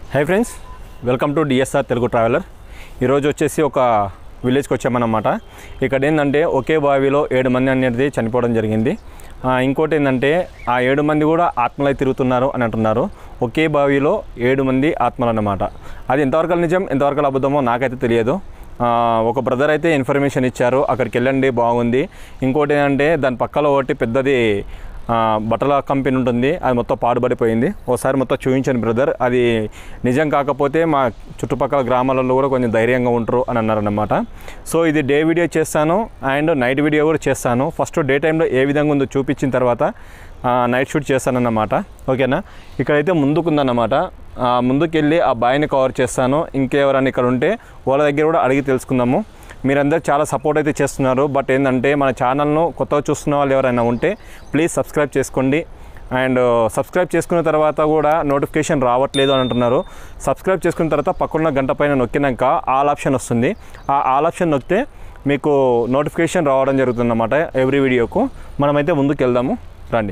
high friends welcome to DSR Telugu traveller ఈరోజు వచ్చేసి ఒక విలేజ్కి వచ్చామన్నమాట ఇక్కడ ఏంటంటే ఒకే బావిలో ఏడు మంది అనేది చనిపోవడం జరిగింది ఆ, ఇంకోటి ఏంటంటే ఆ ఏడు మంది కూడా ఆత్మలై తిరుగుతున్నారు అని అంటున్నారు ఒకే బావిలో ఏడు మంది ఆత్మలు అన్నమాట అది ఎంతవరకు నిజం ఎంతవరకు అబద్ధమో నాకైతే తెలియదు ఆ, ఒక బ్రదర్ అయితే ఇన్ఫర్మేషన్ ఇచ్చారు అక్కడికి వెళ్ళండి బాగుంది ఇంకోటి ఏంటంటే దాని పక్కలో ఒకటి పెద్దది ఆ, బట్టల కంపెనీ ఉంటుంది అది మొత్తం పాడుపడిపోయింది ఒకసారి మొత్తం చూపించాను బ్రదర్ అది నిజం కాకపోతే మా చుట్టుపక్కల గ్రామాలలో కూడా కొంచెం ధైర్యంగా ఉంటారు అని అన్నారన్నమాట సో ఇది డే వీడియో చేస్తాను అండ్ నైట్ వీడియో కూడా చేస్తాను ఫస్ట్ డే టైంలో ఏ విధంగా ఉందో చూపించిన తర్వాత ఆ, నైట్ షూట్ చేస్తానన్నమాట ఓకేనా ఇక్కడైతే ముందుకుందన్నమాట ఆ, ముందుకెళ్ళి ఆ బాయ్ని కవర్ చేస్తాను ఇంకెవరైనా ఇక్కడ ఉంటే వాళ్ళ దగ్గర కూడా అడిగి తెలుసుకుందాము మీరందరూ చాలా సపోర్ట్ అయితే చేస్తున్నారు బట్ ఏంటంటే మన ఛానల్ను కొత్తగా చూస్తున్న వాళ్ళు ఎవరైనా ఉంటే ప్లీజ్ సబ్స్క్రైబ్ చేసుకోండి అండ్ సబ్స్క్రైబ్ చేసుకున్న తర్వాత కూడా నోటిఫికేషన్ రావట్లేదు అని అంటున్నారు సబ్స్క్రైబ్ చేసుకున్న తర్వాత పక్కన గంట పైన నొక్కినాక ఆల్ ఆప్షన్ వస్తుంది ఆ ఆల్ ఆప్షన్ నొక్కితే మీకు నోటిఫికేషన్ రావడం జరుగుతుందన్నమాట ఎవ్రీ వీడియోకు మనమైతే ముందుకు వెళ్దాము రండి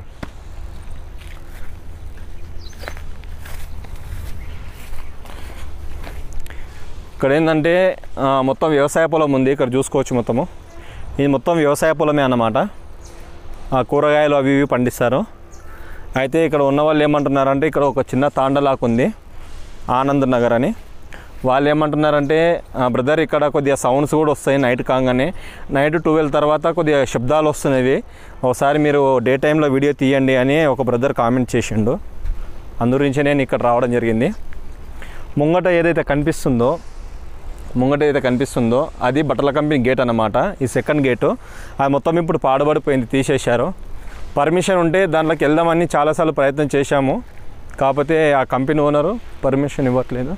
ఇక్కడ ఏంటంటే ఆ, మొత్తం వ్యవసాయ పొలం ఉంది ఇక్కడ చూసుకోవచ్చు మొత్తము ఇది మొత్తం వ్యవసాయ పొలమే అన్నమాట ఆ కూరగాయలు అవి ఇవి పండిస్తారు అయితే ఇక్కడ ఉన్న వాళ్ళు ఏమంటున్నారంటే ఇక్కడ ఒక చిన్న తాండలాకు ఉంది ఆనంద్ నగర్ అని వాళ్ళు ఏమంటున్నారంటే బ్రదర్ ఇక్కడ కొద్దిగా సౌండ్స్ కూడా వస్తాయి నైట్ కాగానే నైట్ ట్వెల్వ్ తర్వాత కొద్దిగా శబ్దాలు వస్తున్నవి ఒకసారి మీరు డే టైంలో వీడియో తీయండి అని ఒక బ్రదర్ కామెంట్ చేసిండు అందుగురించి నేను ఇక్కడ రావడం జరిగింది ముంగట ఏదైతే కనిపిస్తుందో ముంగట ఏదైతే కనిపిస్తుందో అది బట్టల కంపెనీ గేట్ అన్నమాట ఈ సెకండ్ గేటు అది మొత్తం ఇప్పుడు పాడుబడిపోయింది తీసేశారు పర్మిషన్ ఉంటే దాంట్లోకి వెళ్దామని చాలాసార్లు ప్రయత్నం చేశాము కాకపోతే ఆ కంపెనీ ఓనరు పర్మిషన్ ఇవ్వట్లేదు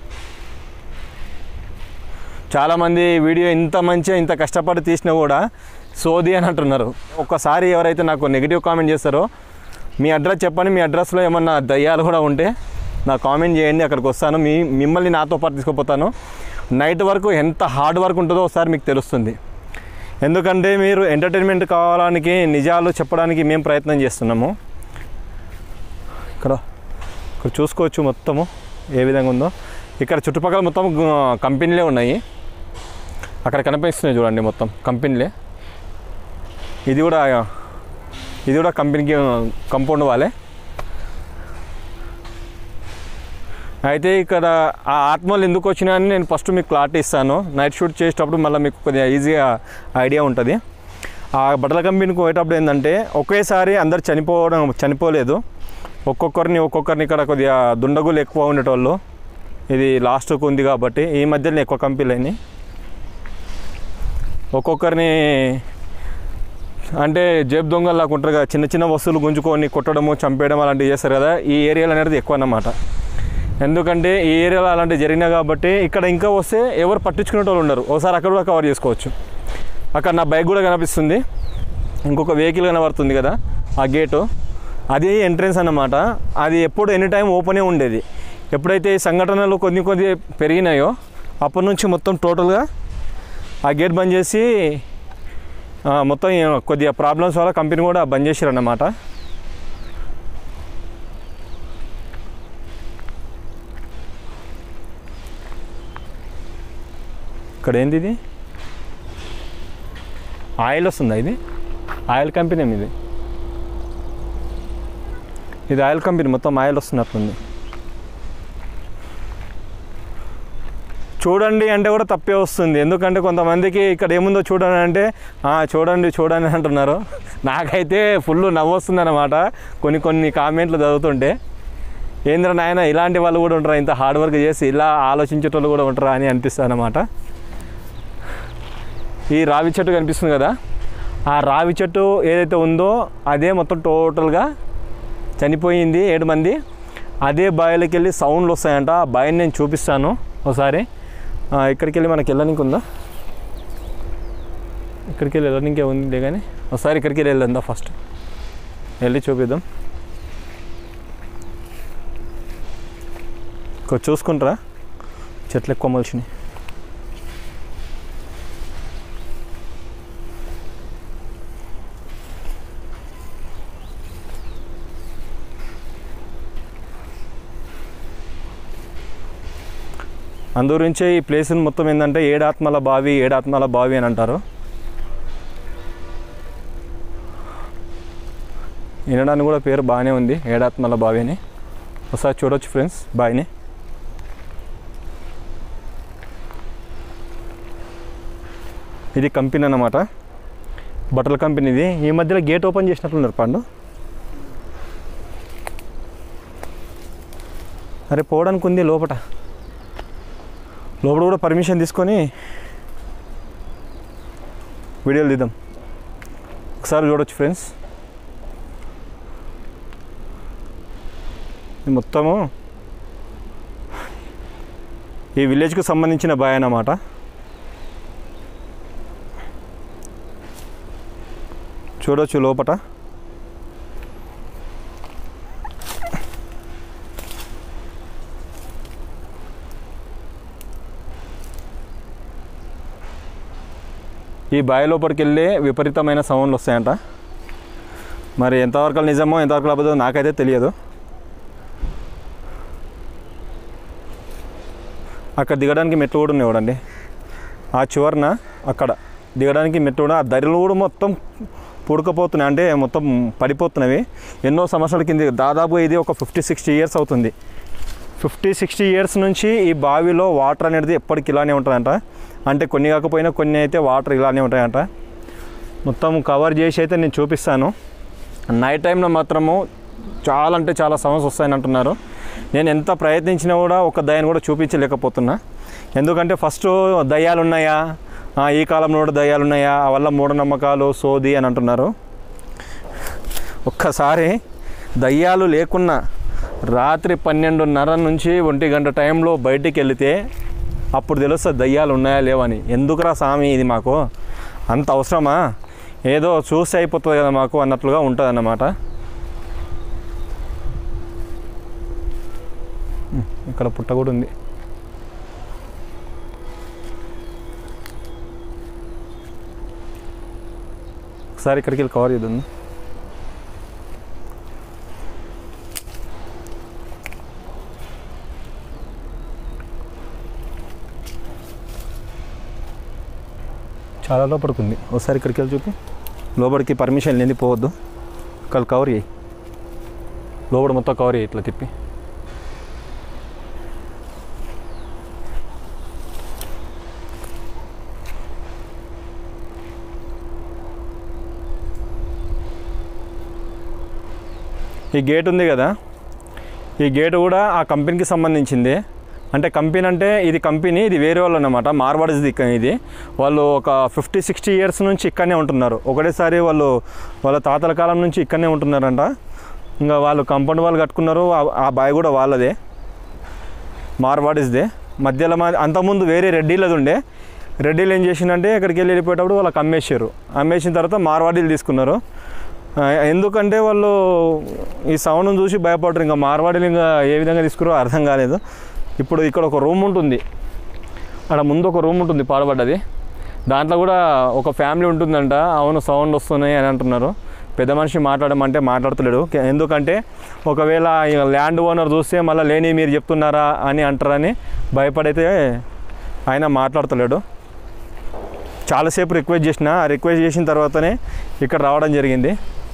చాలామంది వీడియో ఇంత మంచిగా ఇంత కష్టపడి తీసినా కూడా సోది అని అంటున్నారు ఒక్కసారి ఎవరైతే నాకు నెగిటివ్ కామెంట్ చేస్తారో మీ అడ్రస్ చెప్పండి మీ అడ్రస్లో ఏమన్నా దయ్యాలు కూడా ఉంటే నా కామెంట్ చేయండి అక్కడికి వస్తాను మీ మిమ్మల్ని నాతో పాటు తీసుకుపోతాను నైట్ వరకు ఎంత హార్డ్ వర్క్ ఉంటుందో ఒకసారి మీకు తెలుస్తుంది ఎందుకంటే మీరు ఎంటర్టైన్మెంట్ కావడానికి నిజాలు చెప్పడానికి మేము ప్రయత్నం చేస్తున్నాము ఇక్కడ ఇక్కడ చూసుకోవచ్చు మొత్తము ఏ విధంగా ఉందో ఇక్కడ చుట్టుపక్కల మొత్తం గు- కంపెనీలే ఉన్నాయి అక్కడ కనిపిస్తున్నాయి చూడండి మొత్తం కంపెనీలే ఇది కూడా ఇది కూడా కంపెనీకి కంపౌండ్ వాళ్ళే అయితే ఇక్కడ ఆ ఆత్మలు ఎందుకు వచ్చినా అని నేను ఫస్ట్ మీకు క్లారిటీ ఇస్తాను నైట్ షూట్ చేసేటప్పుడు మళ్ళీ మీకు కొద్దిగా ఈజీగా ఐడియా ఉంటుంది ఆ బట్టల కంపెనీకి పోయేటప్పుడు ఏంటంటే ఒకేసారి అందరు చనిపోవడం చనిపోలేదు ఒక్కొక్కరిని ఒక్కొక్కరిని ఇక్కడ కొద్దిగా దుండగులు ఎక్కువ ఉండేటోళ్ళు ఇది లాస్ట్కు ఉంది కాబట్టి ఈ మధ్యలో ఎక్కువ కంపెనీలు అయినాయి ఒక్కొక్కరిని అంటే జేబు దొంగలు లాగా ఉంటారు కదా చిన్న చిన్న వస్తువులు గుంజుకొని కొట్టడము చంపేయడం అలాంటివి చేస్తారు కదా ఈ ఏరియాలో అనేది ఎక్కువ అన్నమాట ఎందుకంటే ఈ ఏరియాలో అలాంటివి జరిగినాయి కాబట్టి ఇక్కడ ఇంకా వస్తే ఎవరు పట్టించుకునే వాళ్ళు ఉండరు ఒకసారి అక్కడ కూడా కవర్ చేసుకోవచ్చు అక్కడ నా బైక్ కూడా కనిపిస్తుంది ఇంకొక వెహికల్ కనబడుతుంది కదా ఆ గేటు అది ఎంట్రన్స్ అన్నమాట అది ఎప్పుడు ఎనీ టైం ఓపెనే ఉండేది ఎప్పుడైతే ఈ సంఘటనలు కొన్ని కొద్ది పెరిగినాయో అప్పటి నుంచి మొత్తం టోటల్గా ఆ గేట్ బంద్ చేసి ఆ, మొత్తం ఈ కొద్దిగా ప్రాబ్లమ్స్ వల్ల కంపెనీ కూడా బంద్ చేశారు అన్నమాట ఇక్కడ ఏంది ఇది ఆయిల్ వస్తుందా ఇది ఆయిల్ కంపెనీ ఏమి ఇది ఇది ఆయిల్ కంపెనీ మొత్తం ఆయిల్ వస్తున్నట్టుంది చూడండి అంటే కూడా తప్పే వస్తుంది ఎందుకంటే కొంతమందికి ఇక్కడ ఏముందో చూడండి అంటే "ఆ, చూడండి చూడండి అంటున్నారు నాకైతే ఫుల్ నవ్వు వస్తుంది అనమాట కొన్ని కొన్ని కామెంట్లు చదువుతుంటే ఏంద్ర నాయన ఇలాంటి వాళ్ళు కూడా ఉంటారా ఇంత హార్డ్ వర్క్ చేసి ఇలా ఆలోచించేటోళ్ళు కూడా ఉంటారా అని అనిపిస్తుంది అనమాట ఈ రావి చెట్టు కనిపిస్తుంది కదా ఆ రావి చెట్టు ఏదైతే ఉందో అదే మొత్తం టోటల్గా చనిపోయింది ఏడు మంది అదే బావిలోకి వెళ్ళి సౌండ్లు వస్తాయంట ఆ బావిని నేను చూపిస్తాను ఒకసారి ఆ, ఇక్కడికి వెళ్ళి మనకి వెళ్ళడానికి ఉందా ఇక్కడికి వెళ్ళి వెళ్ళడానికే ఉంది కానీ ఒకసారి ఇక్కడికి వెళ్ళి వెళ్దా ఫస్ట్ వెళ్ళి చూపిద్దాం కొంచెం చూసుకుంటారా చెట్లు ఎక్కువ మలిచినాయి అందు గురించే ఈ ప్లేస్ని మొత్తం ఏంటంటే ఏడాత్మల బావి ఏడాత్మల బావి అని అంటారు వినడానికి కూడా పేరు బాగానే ఉంది ఏడాత్మల బావి అని ఒకసారి చూడొచ్చు ఫ్రెండ్స్ బావిని ఇది కంపెనీ అన్నమాట బట్టల కంపెనీ ఇది ఈ మధ్యలో గేట్ ఓపెన్ చేసినట్లున్నారు పండు అరే పోవడానికి ఉంది లోపట లోపల కూడా పర్మిషన్ తీసుకొని వీడియోలు తీద్దాం ఒకసారి చూడొచ్చు ఫ్రెండ్స్ ఇది మొత్తము ఈ విలేజ్కి సంబంధించిన బాయ్ అన్నమాట చూడొచ్చు లోపట ఈ బావి లోపలికి వెళ్ళి విపరీతమైన సౌండ్లు వస్తాయంట మరి ఎంతవరకు నిజమో ఎంతవరకు అబద్ధమో నాకైతే తెలియదు అక్కడ దిగడానికి మెట్లు కూడా ఉన్నాయి చూడండి ఆ చివరన అక్కడ దిగడానికి మెట్లు కూడా ఆ దరిలు కూడా మొత్తం పుడకపోతున్నాయి అంటే మొత్తం పడిపోతున్నవి ఎన్నో సంవత్సరాల కింద దాదాపు ఇది ఒక ఫిఫ్టీ సిక్స్టీ ఇయర్స్ అవుతుంది ఫిఫ్టీ సిక్స్టీ ఇయర్స్ నుంచి ఈ బావిలో వాటర్ అనేది ఎప్పటికి ఇలానే ఉంటుందంట అంటే కొన్ని కాకపోయినా కొన్ని అయితే వాటర్ ఇలానే ఉంటాయంట మొత్తం కవర్ చేసి అయితే నేను చూపిస్తాను నైట్ టైంలో మాత్రము చాలా అంటే చాలా సమస్య వస్తాయని అంటున్నారు నేను ఎంత ప్రయత్నించినా కూడా ఒక దయ్యాన్ని కూడా చూపించలేకపోతున్నా ఎందుకంటే ఫస్ట్ దయ్యాలు ఉన్నాయా ఆ, ఈ కాలంలో కూడా దయ్యాలు ఉన్నాయా ఆ వల్ల మూఢనమ్మకాలు సోది అని అంటున్నారు ఒక్కసారి దయ్యాలు లేకున్నా రాత్రి పన్నెండున్నర నుంచి ఒంటి గంట టైంలో బయటికి వెళితే అప్పుడు తెలుస్తుంది దయ్యాలు ఉన్నాయా లేవని ఎందుకురా స్వామి ఇది మాకు అంత అవసరమా ఏదో చూసి అయిపోతుంది కదా మాకు అన్నట్లుగా ఉంటుంది అన్నమాట ఇక్కడ పుట్ట కూడా ఉంది ఒకసారి ఇక్కడికి వెళ్ళి కవర్ చేద్దాం చాలా లోపలికి ఉంది ఒకసారి ఇక్కడికి వెళ్ళి చూపి లోపలికి పర్మిషన్ లేని పోవద్దు ఇక్కడ కవర్ చేయి లోపల మొత్తం కవర్ చేయి ఇట్లా తిప్పి ఈ గేట్ ఉంది కదా ఈ గేట్ కూడా ఆ కంపెనీకి సంబంధించింది అంటే కంపెనీ అంటే ఇది కంపెనీ ఇది వేరే వాళ్ళు అన్నమాట మార్వాడిది ఇది వాళ్ళు ఒక ఫిఫ్టీ సిక్స్టీ ఇయర్స్ నుంచి ఇక్కడనే ఉంటున్నారు ఒకటేసారి వాళ్ళు వాళ్ళ తాతల కాలం నుంచి ఇక్కడనే ఉంటున్నారంట ఇంకా వాళ్ళు కంపౌండ్ వాళ్ళు కట్టుకున్నారు ఆ- ఆ బాయ్ కూడా వాళ్ళదే మార్వాడిస్దే మధ్యలో మా అంతకుముందు వేరే రెడ్డిలది ఉండే రెడ్డిలు ఏం చేసిందంటే ఇక్కడికి వెళ్ళి వెళ్ళిపోయేటప్పుడు వాళ్ళకి అమ్మేసారు అమ్మేసిన తర్వాత మార్వాడీలు తీసుకున్నారు ఆ, ఎందుకంటే వాళ్ళు ఈ సౌండ్ను చూసి భయపడరు ఇంకా మార్వాడీలు ఇంకా ఏ విధంగా తీసుకురో అర్థం కాలేదు ఇప్పుడు ఇక్కడ ఒక రూమ్ ఉంటుంది అక్కడ ముందు ఒక రూమ్ ఉంటుంది పాడబడ్డది దాంట్లో కూడా ఒక ఫ్యామిలీ ఉంటుందంట అవును సౌండ్ వస్తున్నాయి అని అంటున్నారు పెద్ద మనిషి మాట్లాడమంటే మాట్లాడతలేడు కే- ఎందుకంటే ఒకవేళ ఈ ల్యాండ్ ఓనర్ చూస్తే మళ్ళీ లేని మీరు చెప్తున్నారా అని అంటారని భయపడైతే ఆయన మాట్లాడతలేడు చాలాసేపు రిక్వెస్ట్ చేసిన ఆ రిక్వెస్ట్ చేసిన తర్వాతనే ఇక్కడ రావడం జరిగింది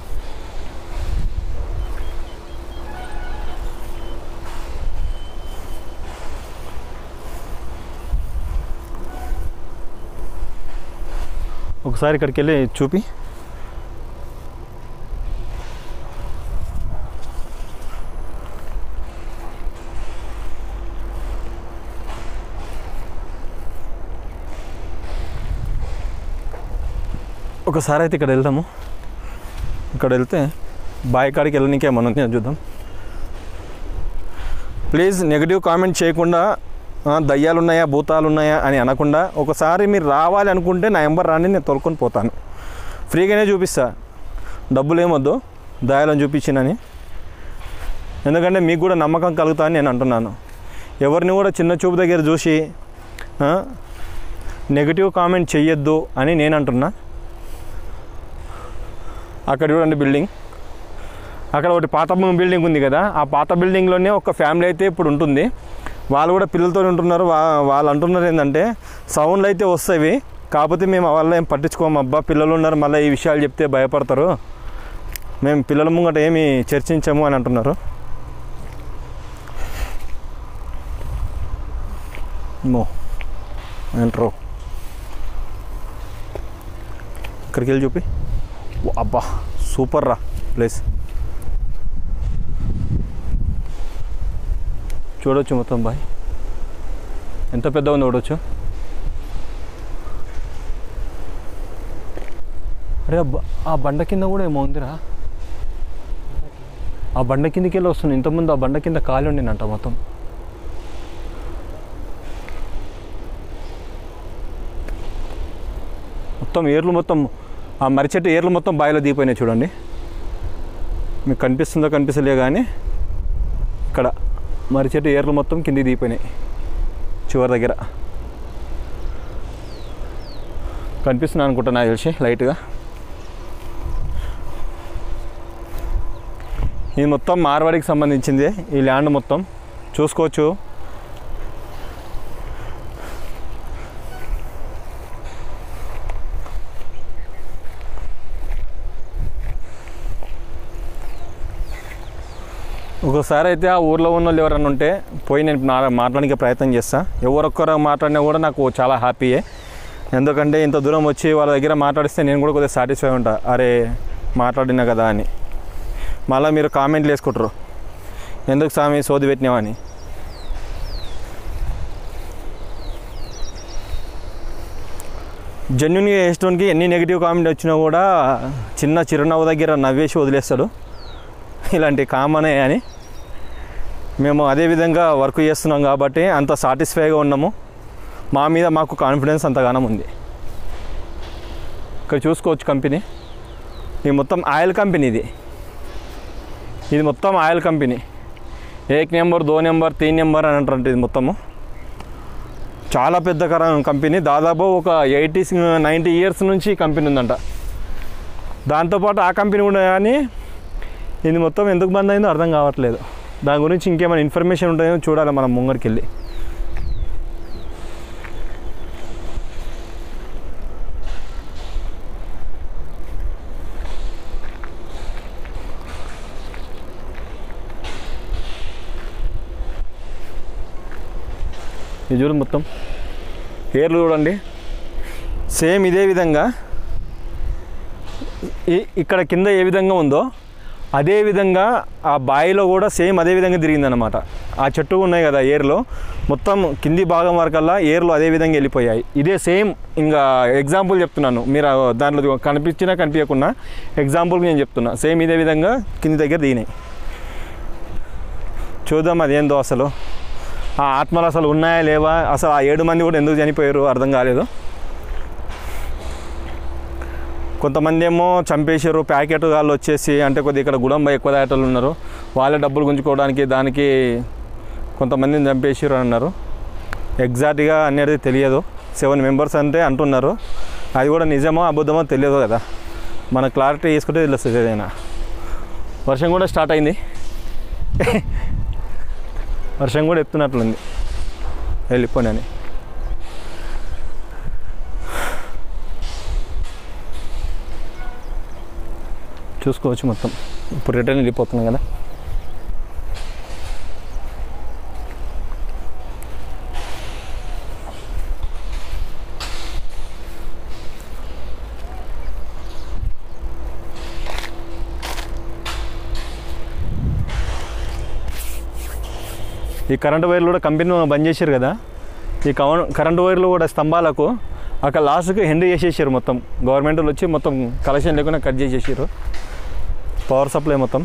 ఒకసారి ఇక్కడికి వెళ్ళి చూపి ఒకసారి అయితే ఇక్కడ వెళ్దాము ఇక్కడ వెళ్తే బాయ్ కాడికి వెళ్ళనికే మనం చూద్దాం ప్లీజ్ నెగిటివ్ కామెంట్ చేయకుండా "ఆ, దయ్యాలు ఉన్నాయా భూతాలు ఉన్నాయా అని అనకుండా ఒకసారి మీరు రావాలి అనుకుంటే నా నెంబర్ రాని నేను తోలుకొని పోతాను ఫ్రీగానే చూపిస్తా డబ్బులు ఏమొద్దు దయాలను చూపించినని ఎందుకంటే మీకు కూడా నమ్మకం కలుగుతా అని నేను అంటున్నాను ఎవరిని కూడా చిన్న చూపు దగ్గర చూసి "ఆ, నెగిటివ్ కామెంట్ చెయ్యొద్దు అని నేను అంటున్నా అక్కడ చూడండి బిల్డింగ్ అక్కడ ఒకటి పాత బిల్డింగ్ ఉంది కదా ఆ పాత బిల్డింగ్లోనే ఒక ఫ్యామిలీ అయితే ఇప్పుడు ఉంటుంది వాళ్ళు కూడా పిల్లలతో ఉంటున్నారు వా వాళ్ళు అంటున్నారు ఏంటంటే సౌండ్లు అయితే వస్తాయి కాకపోతే మేము వాళ్ళ ఏం పట్టించుకోము అబ్బా పిల్లలు ఉన్నారు మళ్ళీ ఈ విషయాలు చెప్తే భయపడతారు మేము పిల్లల ముంగట ఏమి చర్చించము అని అంటున్నారు మో ఎంట్రో ఇక్కడికి వెళ్ళి చూపి ఓ, అబ్బా సూపర్ రా ప్లేస్ చూడొచ్చు మొత్తం బాయ్ ఎంత పెద్ద ఉంది చూడొచ్చు అరే ఆ బ- ఆ బండ కింద కూడా ఏమో ఉందిరా ఆ బండ కిందకి వెళ్ళి వస్తుంది ఇంతకుముందు ఆ బండ కింద ఖాళీ ఉండినంట మొత్తం మొత్తం ఏర్లు మొత్తం ఆ మర్రి చెట్టు ఏర్లు మొత్తం బావిలో దిగిపోయినాయి చూడండి మీకు కనిపిస్తుందో కనిపిస్తలే కానీ ఇక్కడ మర్రి చెట్టు ఏర్లు మొత్తం కిందికి దిగిపోయినాయి చివరి దగ్గర కనిపిస్తుంది అనుకుంటా నాకు తెలిసి లైట్గా ఇది మొత్తం మార్వాడికి సంబంధించింది ఈ ల్యాండ్ మొత్తం చూసుకోవచ్చు ఒకసారి అయితే ఆ ఊర్లో ఉన్న వాళ్ళు ఎవరైనా ఉంటే పోయి నేను నా మాట్లాడడానికి ప్రయత్నం చేస్తా ఎవరొక్కరు మాట్లాడినా కూడా నాకు చాలా హ్యాపీయే ఎందుకంటే ఇంత దూరం వచ్చి వాళ్ళ దగ్గర మాట్లాడిస్తే నేను కూడా కొద్దిగా సాటిస్ఫై ఉంటా అరే మాట్లాడినా కదా అని మళ్ళీ మీరు కామెంట్లు వేసుకుంటారు ఎందుకు స్వామి సోది పెట్టినావని జెన్యున్గా వేసేటోనికి ఎన్ని నెగిటివ్ కామెంట్ వచ్చినా కూడా చిన్న చిరునవ్వు దగ్గర నవ్వేసి వదిలేస్తాడు ఇలాంటి కామనే అని మేము అదే విధంగా వర్క్ చేస్తున్నాం కాబట్టి అంత సాటిస్ఫైగా ఉన్నాము మా మీద మాకు కాన్ఫిడెన్స్ అంతగానం ఉంది ఇక్కడ చూసుకోవచ్చు కంపెనీ ఇది మొత్తం ఆయిల్ కంపెనీ ఇది ఇది మొత్తం ఆయిల్ కంపెనీ ఏక్ నెంబర్ దో నెంబర్ తీన్ నెంబర్ అని అంటారంట ఇది మొత్తము చాలా పెద్ద కర- కంపెనీ దాదాపు ఒక ఎయిటీ నైంటీ ఇయర్స్ నుంచి ఈ కంపెనీ ఉందంట దాంతోపాటు ఆ కంపెనీ కూడా కానీ ఇది మొత్తం ఎందుకు బంద్ అయిందో అర్థం కావట్లేదు దాని గురించి ఇంకేమైనా ఇన్ఫర్మేషన్ ఉంటుందో చూడాలి మనం ముంగడికి వెళ్ళి ఇది చూడు మొత్తం హెయిర్లు చూడండి సేమ్ ఇదే విధంగా ఈ- ఇక్కడ కింద ఏ విధంగా ఉందో అదే విధంగా ఆ బావిలో కూడా సేమ్ అదే విధంగా తిరిగిందనమాట ఆ చెట్టు ఉన్నాయి కదా ఏర్లో మొత్తం కింది భాగం వరకల్లా ఏర్లు అదే విధంగా వెళ్ళిపోయాయి ఇదే సేమ్ ఇంకా ఎగ్జాంపుల్ చెప్తున్నాను మీరు ఆ దాంట్లో కనిపించినా కనిపించకుండా ఎగ్జాంపుల్కి నేను చెప్తున్నా సేమ్ ఇదే విధంగా కింది దగ్గర దిగినాయి చూద్దాం అదేందో అసలు ఆ ఆత్మలు అసలు ఉన్నాయా లేవా అసలు ఆ ఏడు మంది కూడా ఎందుకు చనిపోయారు అర్థం కాలేదు కొంతమంది ఏమో చంపేశారు ప్యాకెట్ వాళ్ళు వచ్చేసి అంటే కొద్దిగా ఇక్కడ గుడంబ ఎక్కువ దాటలు ఉన్నారు వాళ్ళే డబ్బులు గుంజుకోవడానికి దానికి కొంతమందిని చంపేసారు అని అన్నారు ఎగ్జాక్ట్గా అనేది తెలియదు సెవెన్ మెంబర్స్ అంటే అంటున్నారు అది కూడా నిజమో అబద్ధమో తెలియదు కదా మన క్లారిటీ తీసుకుంటే తెలుస్తుంది ఏదైనా వర్షం కూడా స్టార్ట్ అయింది వర్షం కూడా ఎత్తున్నట్లుంది వెళ్ళిపోయి అని చూసుకోవచ్చు మొత్తం ఇప్పుడు రిటర్న్ వెళ్ళిపోతున్నాం కదా ఈ కరెంటు వైర్లు కూడా కంపెనీ బంద్ చేశారు కదా ఈ కవ- కరెంటు వైర్లు కూడా స్తంభాలకు అక్కడ లాస్ట్కి హెండ్ చేసేసారు మొత్తం గవర్నమెంట్ వాళ్ళు వచ్చి మొత్తం కలెక్షన్ లేకుండా కట్ చేసేసారు పవర్ సప్లై మొత్తం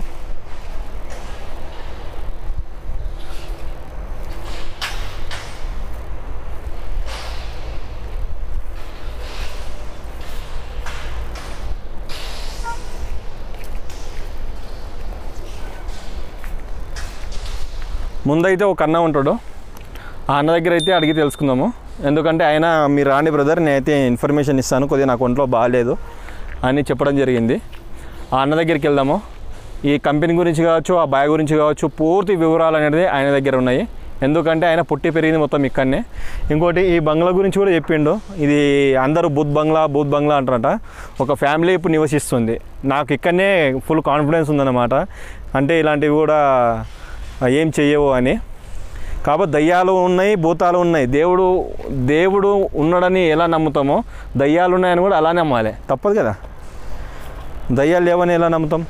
ముందైతే ఒక అన్న ఉంటాడు ఆ అన్న దగ్గర అయితే అడిగి తెలుసుకుందాము ఎందుకంటే ఆయన మీరు రాండి బ్రదర్ నేనైతే ఇన్ఫర్మేషన్ ఇస్తాను కొద్దిగా నాకు ఒంట్లో బాగాలేదు అని చెప్పడం జరిగింది ఆ అన్న దగ్గరికి వెళ్దాము ఈ కంపెనీ గురించి కావచ్చు ఆ బాయ్ గురించి కావచ్చు పూర్తి వివరాలు అనేది ఆయన దగ్గర ఉన్నాయి ఎందుకంటే ఆయన పుట్టి పెరిగింది మొత్తం ఇక్కడనే ఇంకోటి ఈ బంగ్లా గురించి కూడా చెప్పిండు ఇది అందరూ బూత్ బంగ్లా బూత్ బంగ్లా అంటారట ఒక ఫ్యామిలీ ఇప్పుడు నివసిస్తుంది నాకు ఇక్కడనే ఫుల్ కాన్ఫిడెన్స్ ఉందన్నమాట అంటే ఇలాంటివి కూడా ఏం చెయ్యవు అని కాబట్టి దయ్యాలు ఉన్నాయి భూతాలు ఉన్నాయి దేవుడు దేవుడు ఉన్నాడని ఎలా నమ్ముతామో దయ్యాలు ఉన్నాయని కూడా అలానే నమ్మాలి తప్పదు కదా దయ్యాలు లేవని ఎలా నమ్ముతాం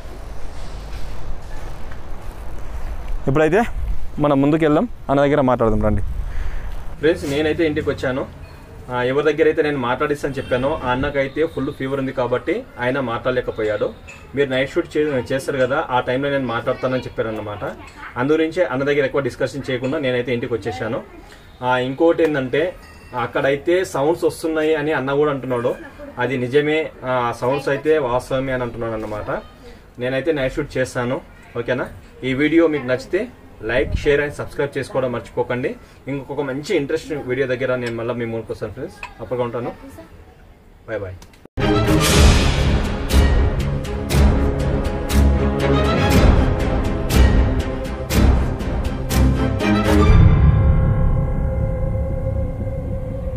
ఇప్పుడైతే మనం ముందుకు వెళ్దాం అన్న దగ్గర మాట్లాడదాం రండి ఫ్రెండ్స్ నేనైతే ఇంటికి వచ్చాను ఆ, ఎవరి దగ్గర అయితే నేను మాట్లాడిస్తాను చెప్పానో ఆ అన్నకైతే ఫుల్ ఫీవర్ ఉంది కాబట్టి ఆయన మాట్లాడలేకపోయాడు మీరు నైట్ షూట్ చే- చేస్తారు కదా ఆ టైంలో నేను మాట్లాడతానని చెప్పారన్నమాట అందుగురించి అన్న దగ్గర ఎక్కువ డిస్కషన్ చేయకుండా నేనైతే ఇంటికి వచ్చేసాను ఆ, ఇంకోటి ఏంటంటే అక్కడైతే సౌండ్స్ వస్తున్నాయి అని అన్న కూడా అంటున్నాడు అది నిజమే ఆ సౌండ్స్ అయితే వాస్తవమే అని అంటున్నాడు అన్నమాట నేనైతే నైట్ షూట్ చేస్తాను ఓకేనా ఈ వీడియో మీకు నచ్చితే లైక్ షేర్ అండ్ సబ్స్క్రైబ్ చేసుకోవడం మర్చిపోకండి ఇంకొక మంచి ఇంట్రెస్టింగ్ వీడియో దగ్గర నేను మళ్ళీ మీ ముందుకు వస్తాను ఫ్రెండ్స్ అప్పటిగా ఉంటాను బాయ్ బాయ్